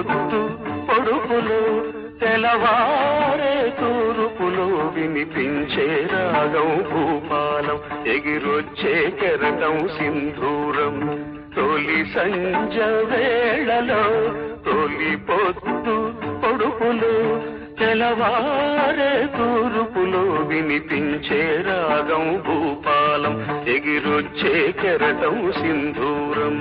పొద్దు పొడుపులు తెలవారే తూరుపులు వినిపించే రాగం భూపాలం ఎగిరొచ్చే కెరటం సింధూరం తొలి సంజ వేళలో తొలి పొద్దు పొడుపులు తెలవారే తూరుపులో వినిపించే రాగం భూపాలం ఎగిరొచ్చే కెరటం సింధూరం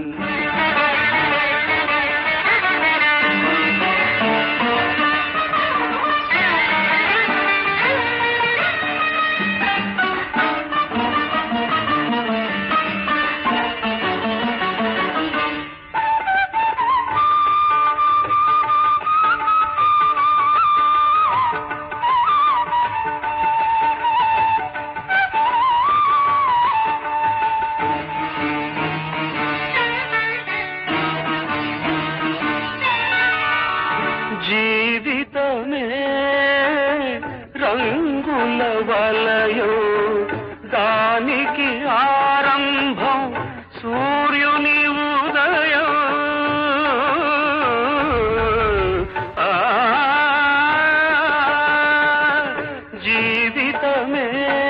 జీవితమే రంగుల వలయో దానికి ఆరంభం సూర్యుని ఉదయం ఆ, జీవితమే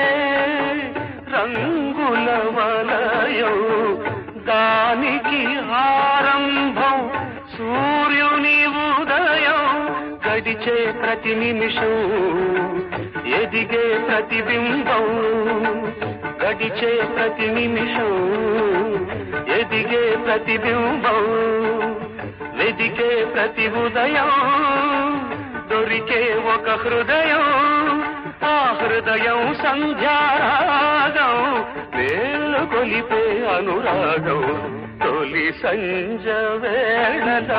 రంగుల వలయం దానికి ఆరంభం సూర్యుని ఉదయం గడిచే ప్రతి నిమిషం ఎదిగే ప్రతిబింబం గడిచే ప్రతి నిమిషం ఎదిగే ప్రతిబింబం వెదికే ప్రతి ఉదయం దొరికే ఒక హృదయం ఆ హృదయం సంధ్యారాగం వేలు కొలిపే అనురాగం తొలి సంజ వేళలో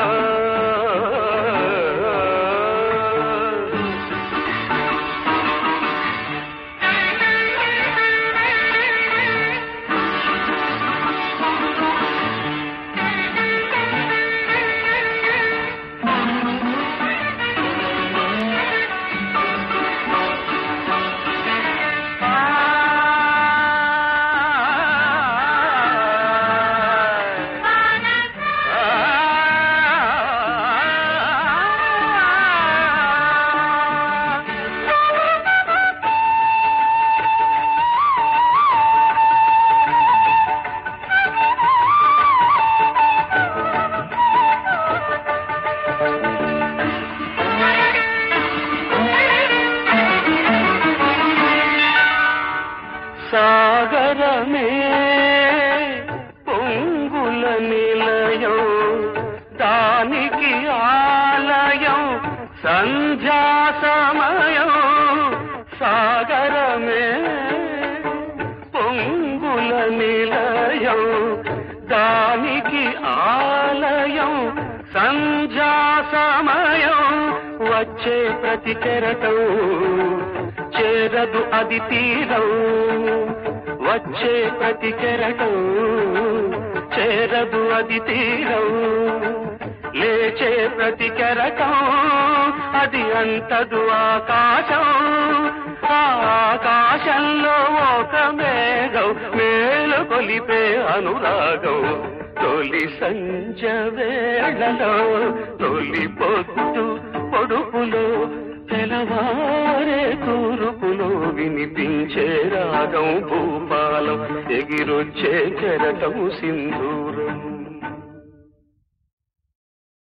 సాగరమే పొంగుల నిలయం దానికి ఆలయం సంధ్యా సమయం సాగరమే పొంగుల నిలయం దానికి ఆలయం సంధ్యా సమయం వచ్చే ప్రతి కెరటం చేరదు అది తీరం వచ్చే ప్రతి కెరటం చేరదు అది తీరం లేచే ప్రతి కెరటం అది అంతదు ఆకాశం ఆ ఆకాశంలో ఒక మేఘం మేలు కొలిపే అనురాగం తొలి సంజ వేళలో తొలి పొద్దు పొడుపులో తెలవారే తూర్పులో వినిపించే రాగం భూపాలం ఎగిరొచ్చే కెరటం సింధూరం